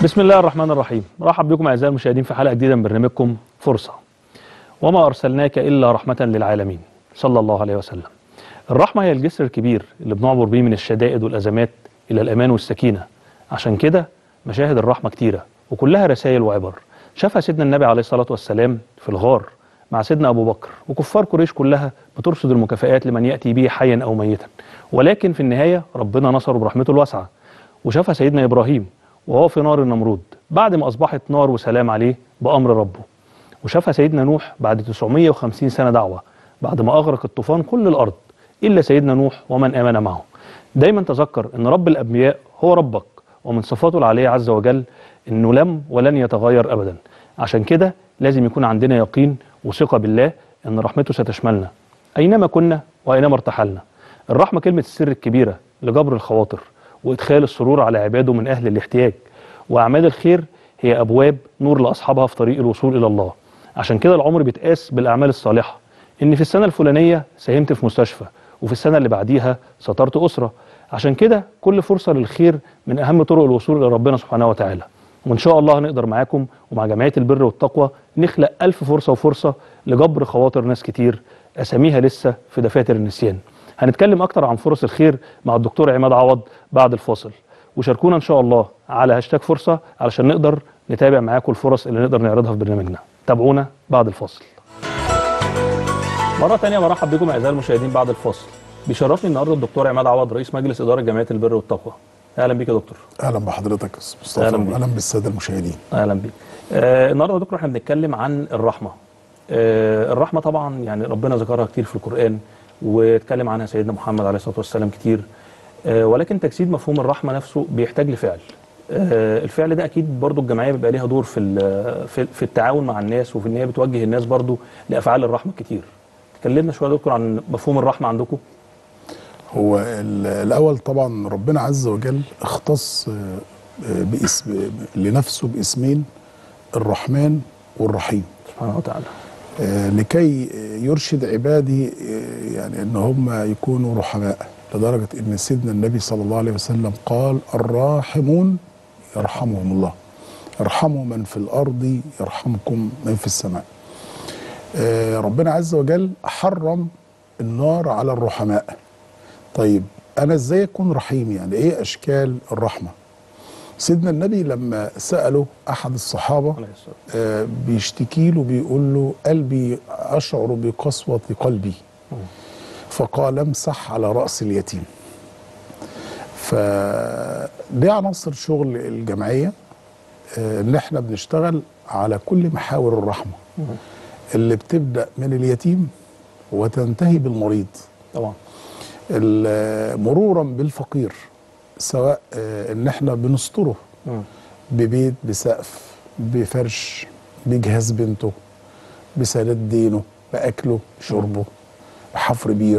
بسم الله الرحمن الرحيم مرحب بكم اعزائي المشاهدين في حلقه جديده من برنامجكم فرصه وما ارسلناك الا رحمه للعالمين صلى الله عليه وسلم الرحمه هي الجسر الكبير اللي بنعبر بيه من الشدائد والازمات الى الامان والسكينه عشان كده مشاهد الرحمه كتيره وكلها رسائل وعبر شافها سيدنا النبي عليه الصلاه والسلام في الغار مع سيدنا ابو بكر وكفار قريش كلها بترصد المكافآت لمن ياتي به حيا او ميتا ولكن في النهايه ربنا نصره برحمته الواسعه وشافها سيدنا ابراهيم وهو في نار النمرود بعد ما اصبحت نار وسلام عليه بامر ربه وشافها سيدنا نوح بعد 950 سنه دعوه بعد ما اغرق الطوفان كل الارض الا سيدنا نوح ومن امن معه دايما تذكر ان رب الانبياء هو ربك ومن صفاته العاليه عز وجل انه لم ولن يتغير ابدا عشان كده لازم يكون عندنا يقين وثقه بالله ان رحمته ستشملنا اينما كنا واينما ارتحلنا الرحمه كلمه السر الكبيره لجبر الخواطر وادخال السرور على عباده من اهل الاحتياج واعمال الخير هي ابواب نور لاصحابها في طريق الوصول الى الله عشان كده العمر بيتقاس بالاعمال الصالحه ان في السنه الفلانيه ساهمت في مستشفى وفي السنه اللي بعديها سترت اسره عشان كده كل فرصه للخير من اهم طرق الوصول الى ربنا سبحانه وتعالى وان شاء الله هنقدر معاكم ومع جمعيه البر والتقوى نخلق ألف فرصه وفرصه لجبر خواطر ناس كتير اساميها لسه في دفاتر النسيان هنتكلم اكتر عن فرص الخير مع الدكتور عماد عوض بعد الفاصل وشاركونا ان شاء الله على هاشتاج فرصه علشان نقدر نتابع معاكم الفرص اللي نقدر نعرضها في برنامجنا تابعونا بعد الفاصل مرة تانية برحب بكم أعزائي المشاهدين بعد الفاصل بيشرفني النهارده الدكتور عماد عوض رئيس مجلس إدارة جمعية البر والتقوى أهلا بيك يا دكتور اهلا بحضرتك يا أستاذ مصطفى أهلا بيك. اهلا بالساده المشاهدين اهلا بيك آه النهارده يا دكتور احنا بنتكلم عن الرحمه آه الرحمه طبعا يعني ربنا ذكرها كتير في القران واتكلم عنها سيدنا محمد عليه الصلاه والسلام كتير آه ولكن تجسيد مفهوم الرحمه نفسه بيحتاج لفعل آه الفعل ده اكيد برضو الجمعيه بيبقى ليها دور في ال- في, في التعاون مع الناس وفي ان هي بتوجه الناس برضو لافعال الرحمه كتير تكلمنا شويه يا دكتور عن مفهوم الرحمه عندكم هو ال- الاول طبعا ربنا عز وجل اختص آه، آه، باسم لنفسه باسمين الرحمن والرحيم سبحانه وتعالى آه، لكي آه، يرشد عبادي آه، يعني ان هم يكونوا رحماء لدرجه ان سيدنا النبي صلى الله عليه وسلم قال الراحمون يرحمهم الله ارحموا من في الارض يرحمكم من في السماء آه، ربنا عز وجل حرم النار على الرحماء طيب انا ازاي اكون رحيم يعني ايه اشكال الرحمه سيدنا النبي لما ساله احد الصحابه عليه الصلاه آه، بيشتكي له بيقول له قلبي اشعر بقسوه قلبي فقال امسح على راس اليتيم فدي عناصر شغل الجمعيه آه، ان احنا بنشتغل على كل محاور الرحمه اللي بتبدا من اليتيم وتنتهي بالمريض طبعا ال- مرورا بالفقير سواء آه، ان احنا بنستره مم. ببيت بسقف بفرش بجهاز بنته بسداد دينه باكله بشربه بحفر بير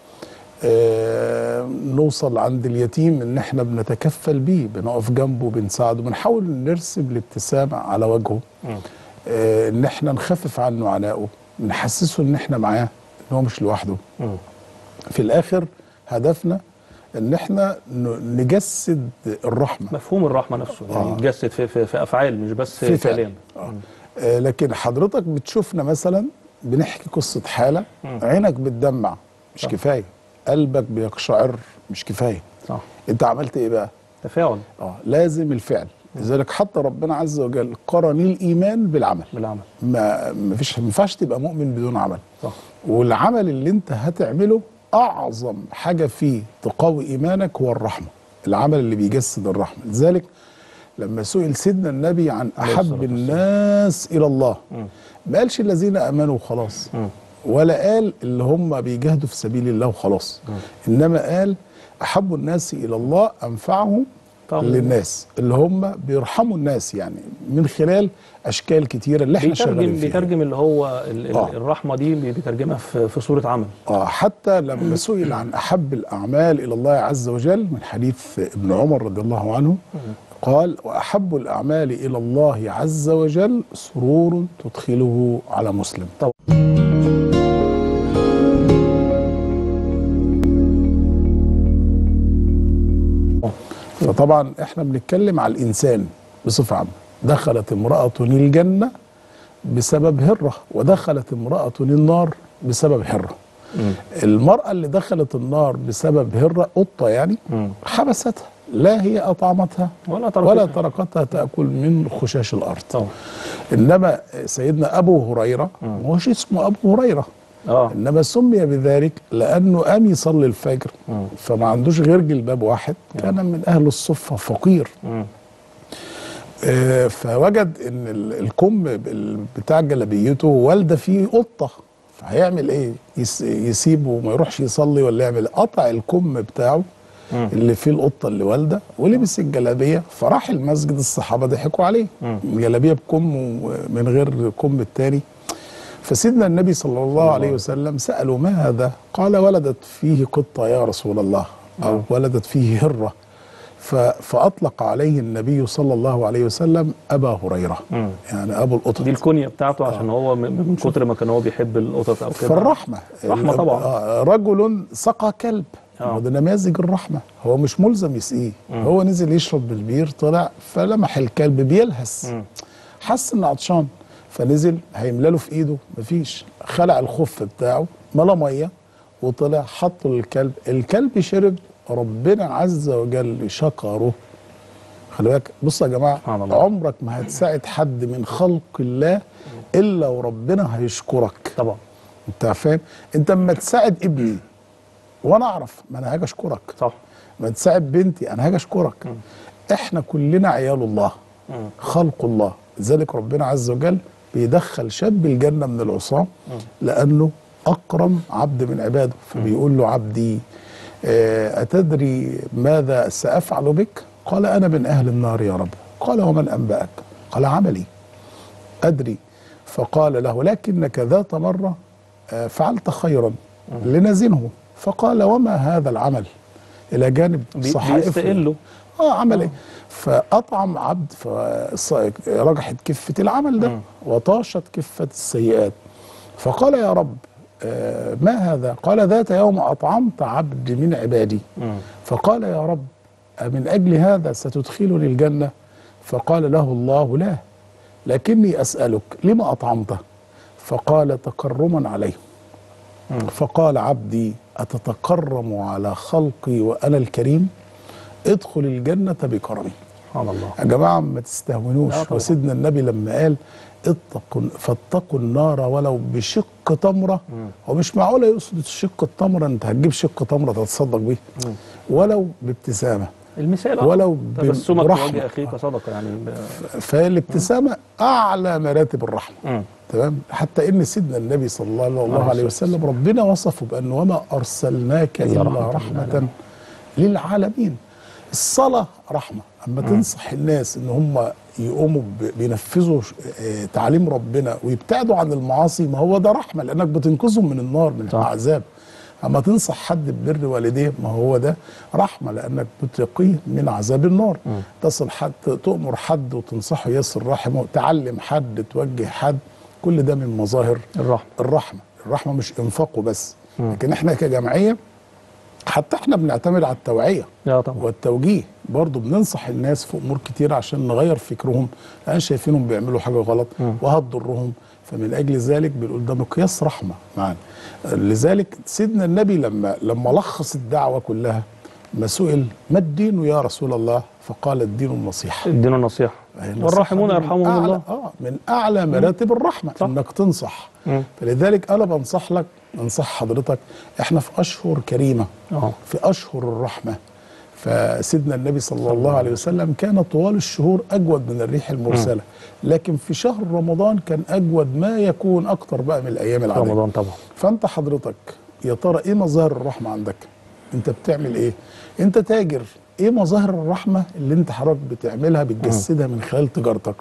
آه نوصل عند اليتيم ان احنا بنتكفل بيه بنقف جنبه بنساعده بنحاول نرسم الابتسامه على وجهه مم. آه ان احنا نخفف عنه عناءه نحسسه ان احنا معاه ان هو مش لوحده مم. في الاخر هدفنا ان احنا ن- نجسد الرحمه مفهوم الرحمه نفسه يعني آه. يتجسد في, في, في افعال مش بس في فعل. كلام آه. آه لكن حضرتك بتشوفنا مثلا بنحكي قصه حاله مم. عينك بتدمع مش صح. كفايه قلبك بيقشعر مش كفايه صح انت عملت ايه بقى تفاعل اه لازم الفعل لذلك حتى ربنا عز وجل قرن الايمان بالعمل بالعمل ما ما فيش ما ينفعش تبقى مؤمن بدون عمل صح والعمل اللي انت هتعمله اعظم حاجه فيه تقوي ايمانك هو الرحمه العمل اللي بيجسد الرحمه لذلك لما سئل سيدنا النبي عن عليه الصلاة احب والسلام. الناس الى الله مم. ما قالش الذين امنوا وخلاص مم. ولا قال اللي هم بيجاهدوا في سبيل الله وخلاص انما قال احب الناس الى الله انفعهم طبعا. للناس اللي هم بيرحموا الناس يعني من خلال اشكال كتيره اللي احنا شغالين بيترجم فيها بيترجم اللي هو ال- ال- آه. الرحمه دي بي- بيترجمها في, في صوره عمل اه حتى لما سئل عن احب الاعمال الى الله عز وجل من حديث ابن عمر رضي الله عنه قال واحب الاعمال الى الله عز وجل سرور تدخله على مسلم طبعا. فطبعا احنا بنتكلم على الانسان بصفه عامه دخلت امراه الجنه بسبب هره ودخلت امراه النار بسبب هره مم. المراه اللي دخلت النار بسبب هره قطه يعني مم. حبستها لا هي اطعمتها ولا تركتها. ولا تركتها تاكل من خشاش الارض طبعا انما سيدنا ابو هريره ما هوش اسمه ابو هريره اه انما سمي بذلك لانه قام يصلي الفجر مم. فما عندوش غير جلباب واحد كان من اهل الصفه فقير مم. آه، فوجد ان ال- الكم بال- بتاع جلابيته والده فيه قطه فهيعمل ايه يس- يسيبه وما يروحش يصلي ولا يعمل قطع الكم بتاعه مم. اللي فيه القطه اللي والده ولبس الجلابيه فراح المسجد الصحابه ضحكوا عليه مم. الجلابيه بكم ومن غير كم التاني فسيدنا النبي صلى الله عليه وسلم سألوا ما هذا قال ولدت فيه قطة يا رسول الله أو ولدت فيه هرة ف- فأطلق عليه النبي صلى الله عليه وسلم أبا هريرة مم. يعني أبو القطط دي الكنية بتاعته عشان هو من من كتر ما كان هو بيحب القطط او كده فالرحمة رحمة ال- طبعا. آه، رجل سقى كلب آه. وده نماذج الرحمة هو مش ملزم يسقيه هو نزل يشرب بالبير طلع فلمح الكلب بيلهس مم. حس انه عطشان فنزل هيملى له في ايده مفيش خلع الخف بتاعه ملا ميه وطلع حطه للكلب الكلب شرب ربنا عز وجل شكره خلي بالك بص يا جماعه سبحان الله. عمرك ما هتساعد حد من خلق الله الا وربنا هيشكرك طبعا انت فاهم انت اما تساعد ابني وانا اعرف ما انا هاجي اشكرك صح ما تساعد بنتي انا هاجي اشكرك احنا كلنا عيال الله مم. خلق الله لذلك ربنا عز وجل بيدخل شاب الجنة من العصاة لأنه أكرم عبد من عباده فبيقول له عبدي آه، أتدري ماذا سأفعل بك قال أنا من أهل النار يا رب قال ومن أنبأك قال عملي أدري فقال له لكنك ذات مرة آه، فعلت خيرا لنزنه فقال وما هذا العمل إلى جانب بي- صحائفه بيستقله اه عمل ايه فاطعم عبد فرجحت كفه العمل ده وطاشت كفه السيئات فقال يا رب آه ما هذا قال ذات يوم اطعمت عبد من عبادي مم. فقال يا رب أمن أجل هذا ستدخلني الجنة فقال له الله لا لكني أسألك لما أطعمته فقال تكرما عليه فقال عبدي أتتكرم على خلقي وأنا الكريم ادخل الجنة بكرمي سبحان الله يا جماعة ما تستهونوش لا طبعا. وسيدنا النبي لما قال اتقوا فاتقوا النار ولو بشق تمرة هو مش معقول يقصد شق التمرة انت هتجيب شق تمرة تتصدق بيه ولو بابتسامة المثال آه. ولو تبسمك في برحمة. وجه اخيك صدقه يعني ب... فالابتسامة أعلى مراتب الرحمة مم. تمام حتى ان سيدنا النبي صلى الله, الله عليه عليه وسلم ربنا وصفه بانه وما ارسلناك إلا الا رحمة رحمه للعالمين. للعالمين الصلاه رحمه اما تنصح الناس ان هم يقوموا ب- بينفذوا ش- آه، تعليم ربنا ويبتعدوا عن المعاصي ما هو ده رحمه لانك بتنقذهم من النار من صح. العذاب اما تنصح حد ببر والديه ما هو ده رحمه لانك بتقيه من عذاب النار تصل حد تؤمر حد وتنصحه يصل رحمه تعلم حد توجه حد كل ده من مظاهر الرحمه الرحمه الرحمه مش انفاق وبس لكن احنا كجمعيه حتى احنا بنعتمد على التوعيه لا طبعا والتوجيه برضه بننصح الناس في امور كتير عشان نغير فكرهم لان شايفينهم بيعملوا حاجه غلط وهتضرهم فمن اجل ذلك بنقول ده مقياس رحمه معانا لذلك سيدنا النبي لما لما لخص الدعوه كلها ما سئل ما الدين يا رسول الله فقال الدين النصيحه ادينا النصيحه هي النصيحة والراحمون دي من يرحمهم أعلى- الله اه من اعلى مراتب الرحمه صح. انك تنصح مم. فلذلك انا بنصح لك انصح حضرتك احنا في اشهر كريمه اه في اشهر الرحمه فسيدنا النبي صلى الله عليه وسلم كان طوال الشهور اجود من الريح المرسله لكن في شهر رمضان كان اجود ما يكون اكتر بقى من الايام العاديه رمضان طبعا فانت حضرتك يا ترى ايه مظاهر الرحمه عندك انت بتعمل ايه انت تاجر ايه مظاهر الرحمه اللي انت حضرتك بتعملها بتجسدها من خلال تجارتك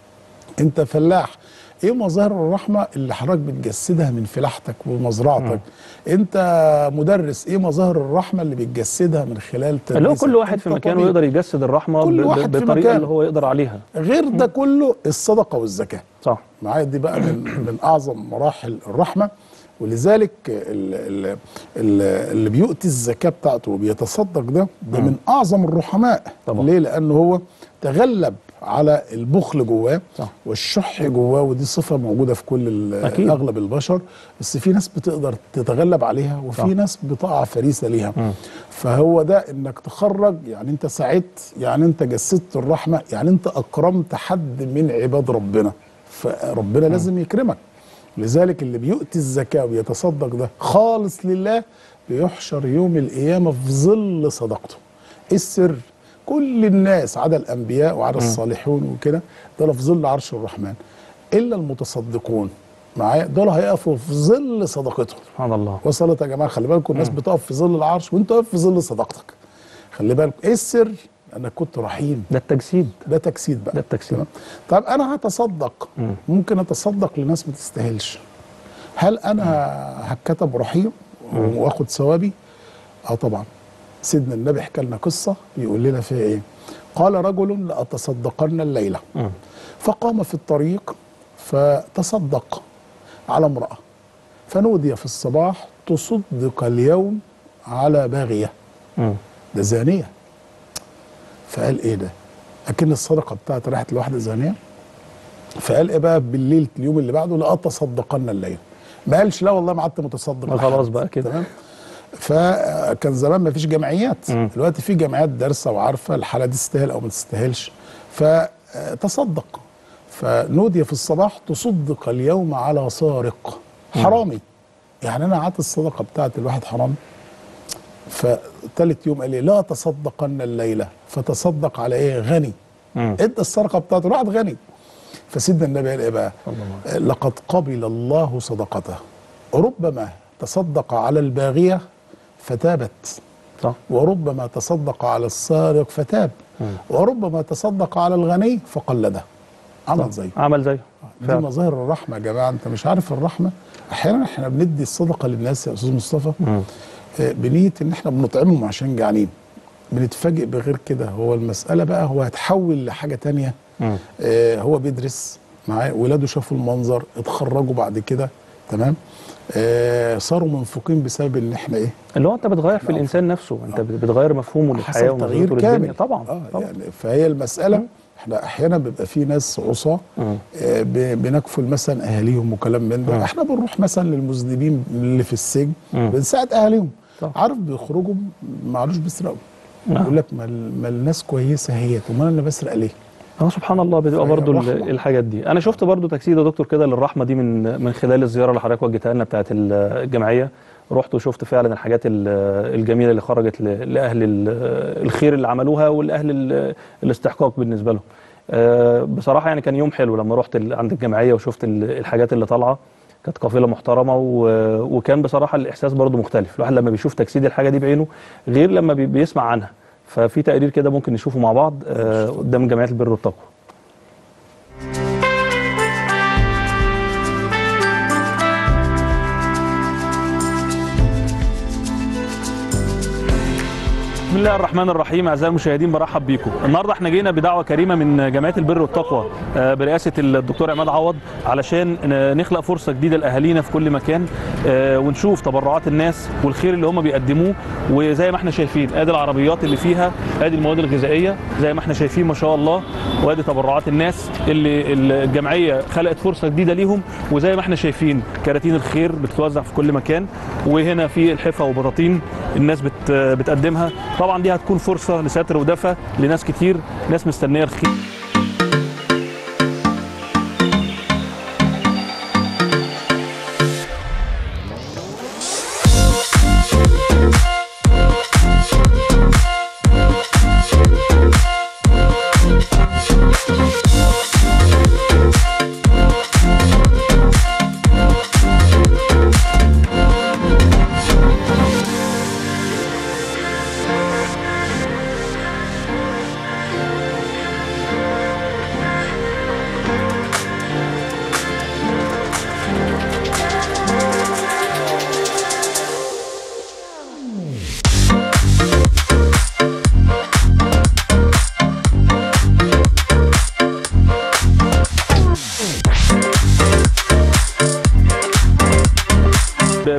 انت فلاح ايه مظاهر الرحمه اللي حضرتك بتجسدها من فلاحتك ومزرعتك انت مدرس ايه مظاهر الرحمه اللي بتجسدها من خلال اللي هو تدريسك كل واحد انت في مكانه طبيب. يقدر يجسد الرحمه كل ب- ب- واحد في بطريقه مكانه. اللي هو يقدر عليها غير ده كله الصدقه والزكاه صح معايا دي بقى من من اعظم مراحل الرحمه ولذلك ال- ال- ال- اللي بيؤتي الزكاه بتاعته وبيتصدق ده ده من اعظم الرحماء طبعا. ليه لانه هو تغلب على البخل جواه صح. والشح جواه ودي صفه موجوده في كل ال- أكيد. اغلب البشر بس في ناس بتقدر تتغلب عليها وفي صح. ناس بتقع فريسه ليها مم. فهو ده انك تخرج يعني انت ساعدت يعني انت جسدت الرحمه يعني انت اكرمت حد من عباد ربنا فربنا لازم يكرمك لذلك اللي بيؤتي الزكاه ويتصدق ده خالص لله بيحشر يوم القيامه في ظل صدقته ايه السر كل الناس عدا الانبياء وعدا الصالحون وكده دول في ظل عرش الرحمن الا المتصدقون معايا دول هيقفوا في ظل صدقتهم سبحان الله وصلت يا جماعه خلي بالكم الناس بتقف في ظل العرش وانت واقف في ظل صداقتك خلي بالك ايه السر انك كنت رحيم ده التجسيد ده تجسيد بقى ده التجسيد. تمام؟ طب انا هتصدق مم. ممكن اتصدق لناس ما تستاهلش هل انا هتكتب رحيم واخد ثوابي اه طبعا سيدنا النبي حكى لنا قصه بيقول لنا فيها ايه قال رجل لاتصدقن الليله مم. فقام في الطريق فتصدق على امرأة فنودي في الصباح تصدق اليوم على باغية مم. ده زانية فقال ايه ده اكن الصدقة بتاعت راحت لواحدة زانية فقال ايه بقى بالليل اليوم اللي بعده لا تصدقن الليل ما قالش لا والله ما قعدت متصدق ما خلاص لحد. بقى كده. تمام فكان زمان ما فيش جمعيات مم. دلوقتي في جمعيات دارسه وعارفه الحاله دي تستاهل او ما تستاهلش فتصدق فنودي في الصباح تصدق اليوم على سارق حرامي يعني انا قعدت الصدقه بتاعت الواحد حرامي فتالت يوم قال لي لا تصدقن الليله فتصدق على ايه غني مم. ادى السرقه بتاعته راحت غني فسيدنا النبي قال ايه بقى الله لقد قبل الله صدقته ربما تصدق على الباغيه فتابت صح وربما تصدق على السارق فتاب مم. وربما تصدق على الغني فقلده عمل زيه عمل زيه دي فعلا. مظاهر الرحمه يا جماعه انت مش عارف الرحمه احيانا احنا بندي الصدقه للناس يا استاذ مصطفى مم. آه، بنيه ان احنا بنطعمهم عشان جعانين بنتفاجئ بغير كده هو المساله بقى هو هتحول لحاجه تانية مم. آه، هو بيدرس معاه ولاده شافوا المنظر اتخرجوا بعد كده تمام آه، صاروا منفوقين بسبب ان احنا ايه اللي هو انت بتغير في الانسان نفسه انت بتغير مفهومه للحياه حصل تغيير ونظرته للدنيا كامل طبعا آه طبعا يعني فهي المساله احنا احيانا بيبقى في ناس عصاه مم. آه، ب- بنكفل مثلا اهاليهم وكلام من مم. ده احنا بنروح مثلا للمذنبين اللي في السجن مم. بنساعد اهاليهم صح. عارف بيخرجوا معلوش بيسرقوا نعم. يقول لك ما, ال- ما الناس كويسه هيت امال انا بسرق ليه؟ اه سبحان الله بتبقى فهي برضو ال- الرحمة. الحاجات دي انا شفت برضو تجسيد يا دكتور كده للرحمه دي من من خلال الزياره اللي حضرتك وجهتها لنا بتاعت ال- الجمعيه رحت وشفت فعلا الحاجات ال- الجميله اللي خرجت ل- لاهل ال- الخير اللي عملوها والاهل ال- الاستحقاق بالنسبه لهم آه، بصراحه يعني كان يوم حلو لما رحت ال- عند الجمعيه وشفت ال- الحاجات اللي طالعه كانت قافله محترمه و- وكان بصراحه الاحساس برضو مختلف الواحد لما بيشوف تجسيد الحاجه دي بعينه غير لما بي- بيسمع عنها ففي تقرير كده ممكن نشوفه مع بعض آه، قدام جمعيه البر والتقوى بسم الله الرحمن الرحيم اعزائي المشاهدين برحب بيكم النهارده احنا جينا بدعوه كريمه من جمعيه البر والتقوى آه، برئاسه الدكتور عماد عوض علشان ن- نخلق فرصه جديده لاهالينا في كل مكان آه، ونشوف تبرعات الناس والخير اللي هم بيقدموه وزي ما احنا شايفين ادي العربيات اللي فيها ادي المواد الغذائيه زي ما احنا شايفين ما شاء الله وادي تبرعات الناس اللي الجمعيه خلقت فرصه جديده ليهم وزي ما احنا شايفين كراتين الخير بتتوزع في كل مكان وهنا في الحفا وبطاطين الناس بت بتقدمها طبعا دي هتكون فرصه لستر ودفى لناس كتير ناس مستنيه الخير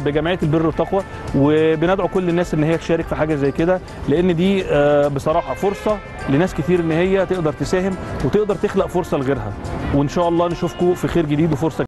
بجمعيه البر والتقوى وبندعو كل الناس ان هي تشارك في حاجه زي كده لان دي آه، بصراحه فرصه لناس كتير ان هي تقدر تساهم وتقدر تخلق فرصه لغيرها وان شاء الله نشوفكم في خير جديد وفرصه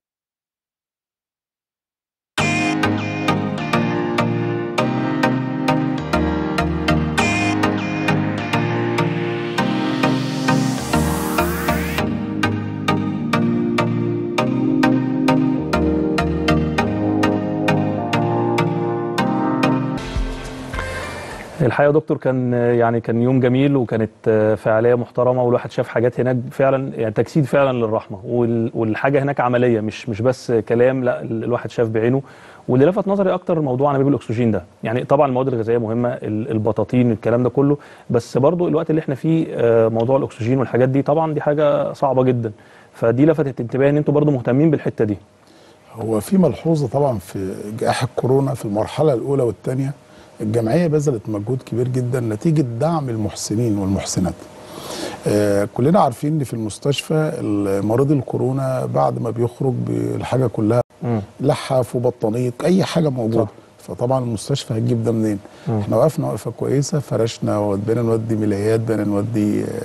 الحقيقه يا دكتور كان يعني كان يوم جميل وكانت فعاليه محترمه والواحد شاف حاجات هناك فعلا يعني تجسيد فعلا للرحمه وال- والحاجه هناك عمليه مش مش بس كلام لا ال- الواحد شاف بعينه واللي لفت نظري اكتر موضوع انابيب الاكسجين ده يعني طبعا المواد الغذائيه مهمه ال- البطاطين الكلام ده كله بس برضو الوقت اللي احنا فيه آه، موضوع الاكسجين والحاجات دي طبعا دي حاجه صعبه جدا فدي لفتت انتباهي ان انتوا برضو مهتمين بالحته دي هو في ملحوظه طبعا في جائحه كورونا في المرحله الاولى والثانيه الجمعيه بذلت مجهود كبير جدا نتيجه دعم المحسنين والمحسنات. آه كلنا عارفين ان في المستشفى مريض الكورونا بعد ما بيخرج بالحاجه كلها مم. لحاف وبطانيه اي حاجه موجوده صح. فطبعا المستشفى هتجيب ده منين؟ مم. احنا وقفنا وقفه كويسه فرشنا وبقينا نودي ملايات بقينا نودي آه،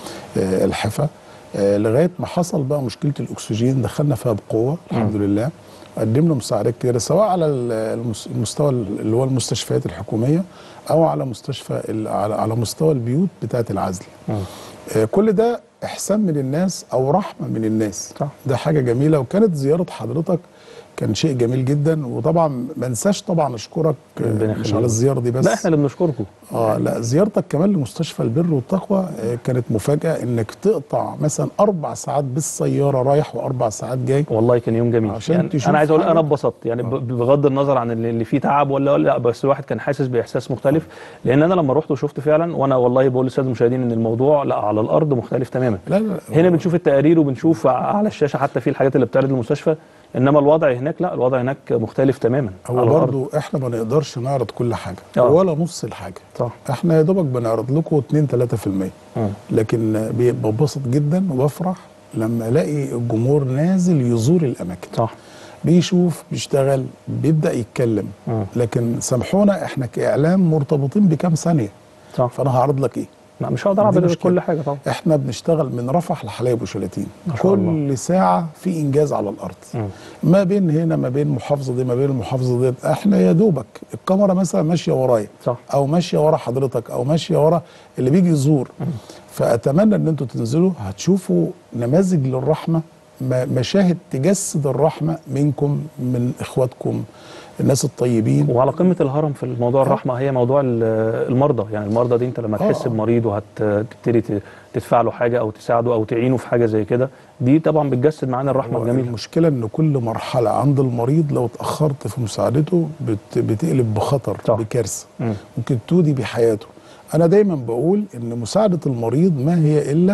آه، الحفا آه، لغايه ما حصل بقى مشكله الاكسجين دخلنا فيها بقوه الحمد لله قدمنا مساعدات كتيره سواء على المس- المستوى اللي هو المستشفيات الحكوميه او على مستشفى ال- على على مستوى البيوت بتاعه العزل. مم. آه، كل ده احسان من الناس او رحمه من الناس صح. ده حاجه جميله وكانت زياره حضرتك كان شيء جميل جدا وطبعا ما انساش طبعا اشكرك آه، ربنا مش يخليك. على الزياره دي بس لا احنا اللي بنشكركم اه لا زيارتك كمان لمستشفى البر والتقوى آه، كانت مفاجاه انك تقطع مثلا اربع ساعات بالسياره رايح واربع ساعات جاي والله كان يوم جميل عشان يعني تشوف انا عايز اقول حاجة. انا اتبسطت يعني ب- بغض النظر عن اللي اللي فيه تعب ولا ولا لا بس الواحد كان حاسس باحساس مختلف لان انا لما رحت وشفت فعلا وانا والله بقول للساده المشاهدين ان الموضوع لا على الارض مختلف تماما لا لا هنا بنشوف التقارير وبنشوف على الشاشه حتى في الحاجات اللي بتعرض المستشفى انما الوضع هناك لا الوضع هناك مختلف تماما هو على الأرض. برضو احنا ما نقدرش نعرض كل حاجه آه. ولا نص الحاجه صح احنا يا دوبك بنعرض لكم 2 3% مم. لكن ببسط جدا وبفرح لما الاقي الجمهور نازل يزور الاماكن صح بيشوف بيشتغل بيبدا يتكلم مم. لكن سامحونا احنا كاعلام مرتبطين بكام ثانيه صح فانا هعرض لك ايه لا مش هقدر دي اعمل مشكلة. كل حاجه طبعا احنا بنشتغل من رفح لحلايب وشلاتين ما شاء كل الله. ساعه في انجاز على الارض مم. ما بين هنا ما بين المحافظه دي ما بين المحافظه دي احنا يا دوبك الكاميرا مثلا ماشيه ورايا صح او ماشيه ورا حضرتك او ماشيه ورا اللي بيجي يزور فاتمنى ان انتوا تنزلوا هتشوفوا نماذج للرحمه م- مشاهد تجسد الرحمه منكم من اخواتكم الناس الطيبين وعلى قمه الهرم في الموضوع الرحمه هي موضوع ال- المرضى يعني المرضى دي انت لما آه. تحس بمريض وهتبتدي ت- تدفع له حاجه او تساعده او تعينه في حاجه زي كده دي طبعا بتجسد معانا الرحمه هو الجميله المشكله ان كل مرحله عند المريض لو اتاخرت في مساعدته بت بتقلب بخطر صح. بكارثه مم. ممكن تودي بحياته انا دايما بقول ان مساعده المريض ما هي الا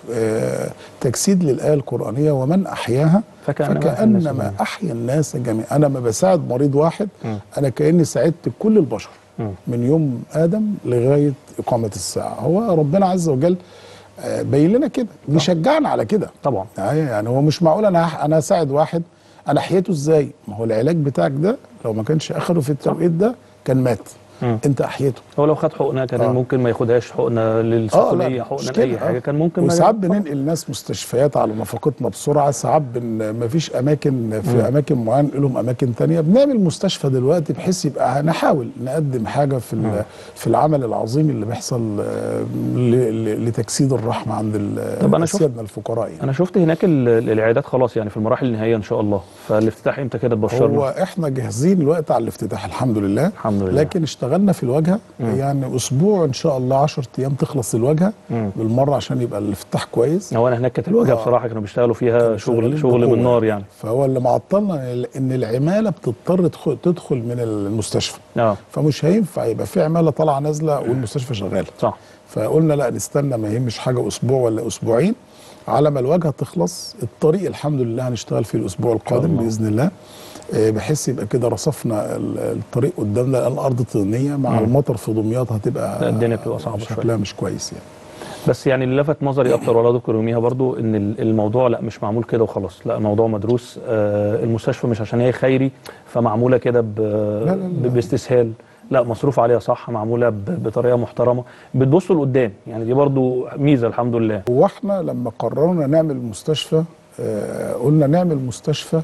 آه، تجسيد للايه القرانيه ومن احياها فكأنما أحيا الناس فكانما جميعا. احيا الناس جميعا انا ما بساعد مريض واحد مم. انا كاني ساعدت كل البشر مم. من يوم ادم لغايه اقامه الساعه هو ربنا عز وجل آه، باين لنا كده بيشجعنا على كده طبعا يعني يعني هو مش معقول انا انا اساعد واحد انا حياته ازاي ما هو العلاج بتاعك ده لو ما كانش اخره في التوقيت ده كان مات مم. انت احيته هو لو خد حقنه كان آه. ممكن ما ياخدهاش حقنه اه للسخونيه لا حقنه مش لاي كده، حاجه آه. كان ممكن ما وساعات طبعاً. بننقل ناس مستشفيات على نفقتنا بسرعه ساعات بن ما فيش اماكن في مم. اماكن معينه لهم اماكن تانية بنعمل مستشفى دلوقتي بحيث يبقى نحاول نقدم حاجه في مم. ال- في العمل العظيم اللي بيحصل آه، ل- ل- لتجسيد الرحمه عند ال- طب أنا شفت- سيادنا الفقراء يعني. انا شفت هناك ال- العيادات خلاص يعني في المراحل النهائيه ان شاء الله فالافتتاح امتى كده تبشرنا هو احنا جاهزين الوقت على الافتتاح الحمد لله الحمد لله لكن اشتغلنا في الواجهه مم. يعني اسبوع ان شاء الله 10 ايام تخلص الواجهه مم. بالمره عشان يبقى الافتتاح كويس هو انا هناك كانت الواجهه آه. بصراحه كانوا بيشتغلوا فيها كانوا شغل شغالين شغل بقوة من نار يعني فهو اللي معطلنا ان العماله بتضطر تدخل, تدخل من المستشفى اه فمش هينفع يبقى في عماله طالعه نازله والمستشفى شغاله صح فقلنا لا نستنى ما يهمش حاجه اسبوع ولا اسبوعين على ما الواجهه تخلص الطريق الحمد لله هنشتغل فيه الاسبوع القادم الله. باذن الله آه، بحيث يبقى كده رصفنا ال- الطريق قدامنا لان الارض طينيه مع مم. المطر في دمياط هتبقى لا، الدنيا بتبقى صعبة شكلها مش كويس يعني بس يعني اللي لفت نظري اكتر ولا دكتور يوميها برضو ان ال- الموضوع لا مش معمول كده وخلاص لا الموضوع مدروس آه المستشفى مش عشان هي خيري فمعموله كده ب- لا، لا. ب- باستسهال لا مصروف عليها صح معموله ب- بطريقه محترمه بتبصوا لقدام يعني دي برضو ميزه الحمد لله واحنا لما قررنا نعمل مستشفى آه، قلنا نعمل مستشفى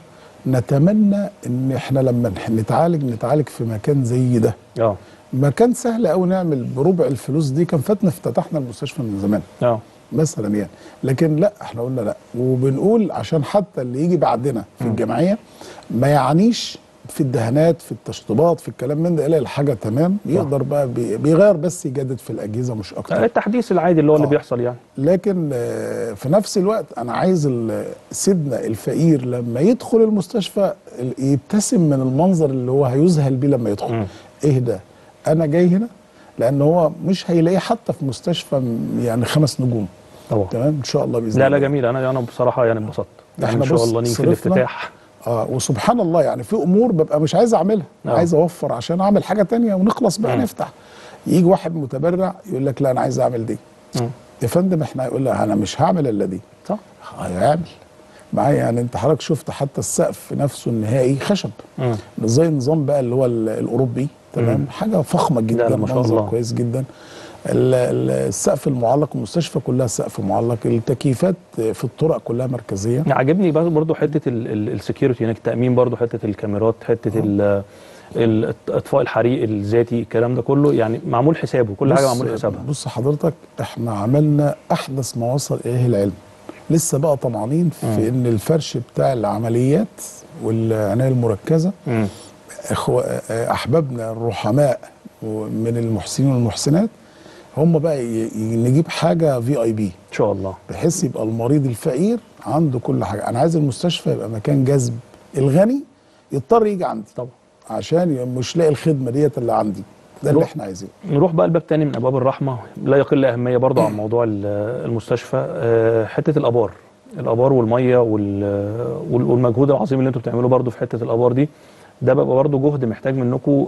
نتمنى ان احنا لما نح- نتعالج نتعالج في مكان زي ده اه مكان سهل قوي نعمل بربع الفلوس دي كان فاتنا افتتحنا المستشفى من زمان اه مثلا يعني لكن لا احنا قلنا لا وبنقول عشان حتى اللي يجي بعدنا في الجمعيه ما يعنيش في الدهانات في التشطيبات في الكلام من ده يلاقي الحاجه تمام يقدر بقى بي- بيغير بس يجدد في الاجهزه مش اكتر التحديث العادي اللي هو اللي آه. بيحصل يعني لكن آه، في نفس الوقت انا عايز ال- سيدنا الفقير لما يدخل المستشفى ال- يبتسم من المنظر اللي هو هيذهل بيه لما يدخل مم. ايه ده انا جاي هنا لان هو مش هيلاقيه حتى في مستشفى م- يعني خمس نجوم طبعا تمام ان شاء الله باذن لا الله لا جميل انا انا بصراحه يعني انبسطت يعني احنا ان شاء بص الله نيجي في صرفنا- الافتتاح اه وسبحان الله يعني في امور ببقى مش عايز اعملها آه. عايز اوفر عشان اعمل حاجه تانية ونخلص بقى مم. نفتح يجي واحد متبرع يقول لك لا انا عايز اعمل دي مم. يا فندم احنا يقول لك انا مش هعمل الا دي صح هيعمل معايا يعني انت حضرتك شفت حتى السقف نفسه النهائي خشب مم. زي النظام بقى اللي هو ال- الاوروبي تمام مم. حاجه فخمه جدا لا، ما شاء منظر الله. كويس جدا ال- ال- السقف المعلق المستشفى كلها سقف معلق التكييفات في الطرق كلها مركزيه عاجبني بس برضو حته السكيورتي هناك التامين برضو حته الكاميرات حته ال- ال- اطفاء الحريق الذاتي الكلام ده كله يعني معمول حسابه كل حاجه بص- معمول حسابها بص حضرتك احنا عملنا احدث ما وصل اليه العلم لسه بقى طمعانين في مم. ان الفرش بتاع العمليات والعنايه المركزه مم. إخوة احبابنا الرحماء من المحسنين والمحسنات هم بقى ي- ي- نجيب حاجه في اي بي ان شاء الله بحيث يبقى المريض الفقير عنده كل حاجه انا عايز المستشفى يبقى مكان جذب الغني يضطر يجي عندي طبعا عشان ي- مش لاقي الخدمه ديت اللي عندي ده اللي روح. احنا عايزينه نروح بقى الباب تاني من ابواب الرحمه لا يقل اهميه برضه عن موضوع ال- المستشفى آه، حته الابار الابار والميه وال- وال- والمجهود العظيم اللي انتم بتعملوه برضه في حته الابار دي ده بقى برضه جهد محتاج منكم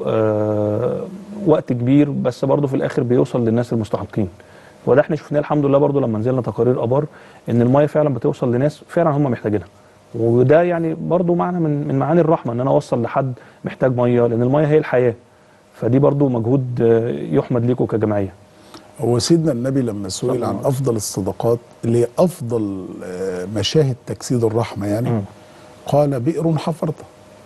آه، وقت كبير بس برضه في الاخر بيوصل للناس المستحقين وده احنا شفناه الحمد لله برضه لما نزلنا تقارير ابار ان الميه فعلا بتوصل لناس فعلا هم محتاجينها وده يعني برضه معنى من من معاني الرحمه ان انا اوصل لحد محتاج ميه لان الميه هي الحياه فدي برضو مجهود آه، يحمد ليكم كجمعيه هو سيدنا النبي لما صلى سئل الله عن عليه افضل الصدقات اللي هي افضل آه، مشاهد تجسيد الرحمه يعني مم. قال بئر حفرته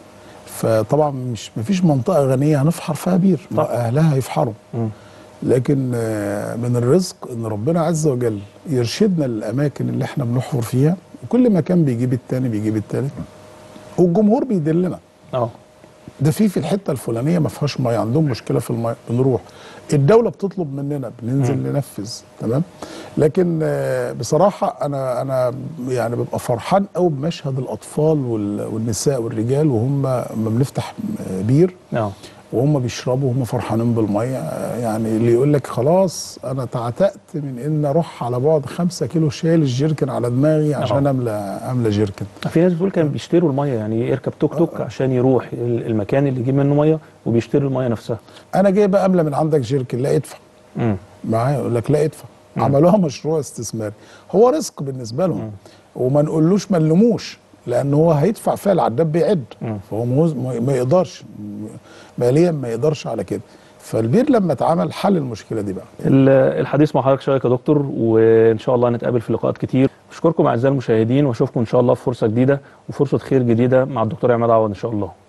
فطبعا مش مفيش منطقه غنيه هنفحر فيها بير ما طبعا. اهلها يفحروا مم. لكن آه، من الرزق ان ربنا عز وجل يرشدنا للاماكن اللي احنا بنحفر فيها وكل مكان بيجيب التاني بيجيب التالت والجمهور بيدلنا اه ده في في الحته الفلانيه ما فيهاش ميه عندهم مشكله في الميه بنروح الدوله بتطلب مننا بننزل ننفذ تمام لكن آه، بصراحه انا انا يعني ببقى فرحان قوي بمشهد الاطفال وال- والنساء والرجال وهم لما بنفتح آه، بير اه وهم بيشربوا وهم فرحانين بالميه آه، يعني اللي يقول لك خلاص انا تعتقت من ان اروح على بعد خمسة كيلو شايل الجيركن على دماغي عشان املى املى جيركن في ناس بتقول كانوا بيشتروا الميه يعني يركب توك توك عشان يروح ال- المكان اللي يجيب منه ميه وبيشتري الميه نفسها انا جاي بقى املى من عندك جيركن لا ادفع امم معايا يقول لك لا ادفع عملوها مشروع استثماري هو رزق بالنسبه لهم وما نقولوش ما نلوموش لان هو هيدفع فيها العداد بيعد مم. فهو موز- ما ما يقدرش م- ماليا ما يقدرش على كده فالبير لما اتعمل حل المشكله دي بقى ال- الحديث مع حضرتك شيق يا دكتور وان شاء الله نتقابل في لقاءات كتير اشكركم اعزائي المشاهدين واشوفكم ان شاء الله في فرصه جديده وفرصه خير جديده مع الدكتور عماد عوض ان شاء الله